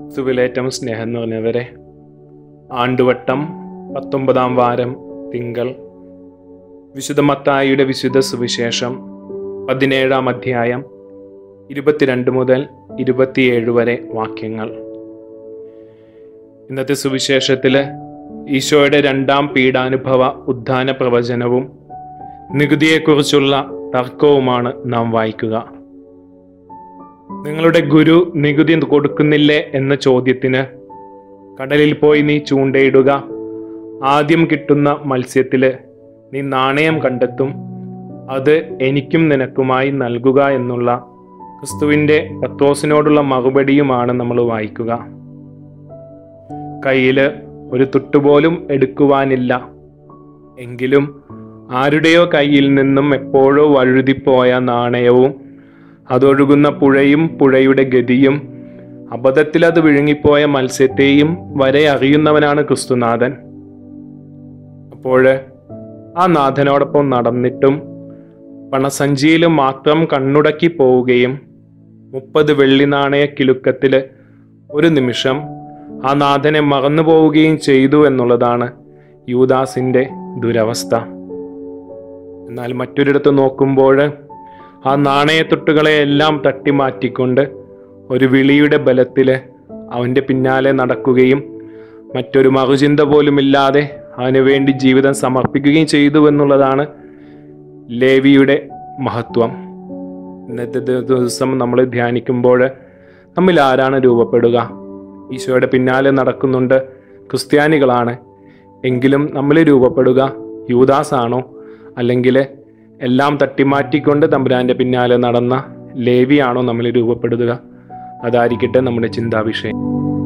സുവിലേറ്റം സ്നേഹം നിറഞ്ഞവരെ ആണ്ടുവട്ടം പത്തൊമ്പതാം വാരം തിങ്കൾ വിശുദ്ധ മത്തായിയുടെ വിശുദ്ധ സുവിശേഷം പതിനേഴാം അധ്യായം ഇരുപത്തിരണ്ട് മുതൽ ഇരുപത്തിയേഴ് വരെ വാക്യങ്ങൾ ഇന്നത്തെ സുവിശേഷത്തിൽ ഈശോയുടെ രണ്ടാം പീഡാനുഭവ ഉദ്ധാന പ്രവചനവും നികുതിയെക്കുറിച്ചുള്ള തർക്കവുമാണ് നാം വായിക്കുക നിങ്ങളുടെ ഗുരു നികുതി കൊടുക്കുന്നില്ലേ എന്ന ചോദ്യത്തിന് കടലിൽ പോയി നീ ചൂണ്ടയിടുക ആദ്യം കിട്ടുന്ന മത്സ്യത്തില് നീ നാണയം കണ്ടെത്തും അത് എനിക്കും നിനക്കുമായി നൽകുക എന്നുള്ള ക്രിസ്തുവിൻ്റെ പത്രോസിനോടുള്ള മറുപടിയുമാണ് നമ്മൾ വായിക്കുക കയ്യിൽ ഒരു തുട്ടുപോലും എടുക്കുവാനില്ല എങ്കിലും ആരുടെയോ കയ്യിൽ നിന്നും എപ്പോഴോ വഴുതിപ്പോയ നാണയവും അതൊഴുകുന്ന പുഴയും പുഴയുടെ ഗതിയും അബദ്ധത്തിൽ അത് വിഴുങ്ങിപ്പോയ മത്സ്യത്തെയും വരെ അറിയുന്നവനാണ് ക്രിസ്തുനാഥൻ അപ്പോൾ ആ നാഥനോടൊപ്പം നടന്നിട്ടും പണസഞ്ചിയിൽ മാത്രം കണ്ണുടക്കി പോവുകയും മുപ്പത് വെള്ളി നാണയ കിലുക്കത്തിൽ ഒരു നിമിഷം ആ നാഥനെ മറന്നു പോവുകയും ചെയ്തു എന്നുള്ളതാണ് യൂദാസിൻ്റെ ദുരവസ്ഥ എന്നാൽ മറ്റൊരിടത്ത് നോക്കുമ്പോൾ ആ നാണയത്തൊട്ടുകളെ എല്ലാം തട്ടിമാറ്റിക്കൊണ്ട് ഒരു വിളിയുടെ ബലത്തിൽ അവൻ്റെ പിന്നാലെ നടക്കുകയും മറ്റൊരു മറുചിന്ത പോലുമില്ലാതെ അവന് വേണ്ടി ജീവിതം സമർപ്പിക്കുകയും ചെയ്തു എന്നുള്ളതാണ് ലേവിയുടെ മഹത്വം ഇന്നത്തെ ദിവസം നമ്മൾ ധ്യാനിക്കുമ്പോൾ നമ്മിൽ ആരാണ് രൂപപ്പെടുക ഈശോയുടെ പിന്നാലെ നടക്കുന്നുണ്ട് ക്രിസ്ത്യാനികളാണ് എങ്കിലും നമ്മൾ രൂപപ്പെടുക യൂദാസ് ആണോ അല്ലെങ്കിൽ എല്ലാം തട്ടിമാറ്റിക്കൊണ്ട് തമ്പുരാന്റെ പിന്നാലെ നടന്ന ലേവിയാണോ നമ്മൾ രൂപപ്പെടുക അതായിരിക്കട്ടെ നമ്മുടെ ചിന്താവിഷയം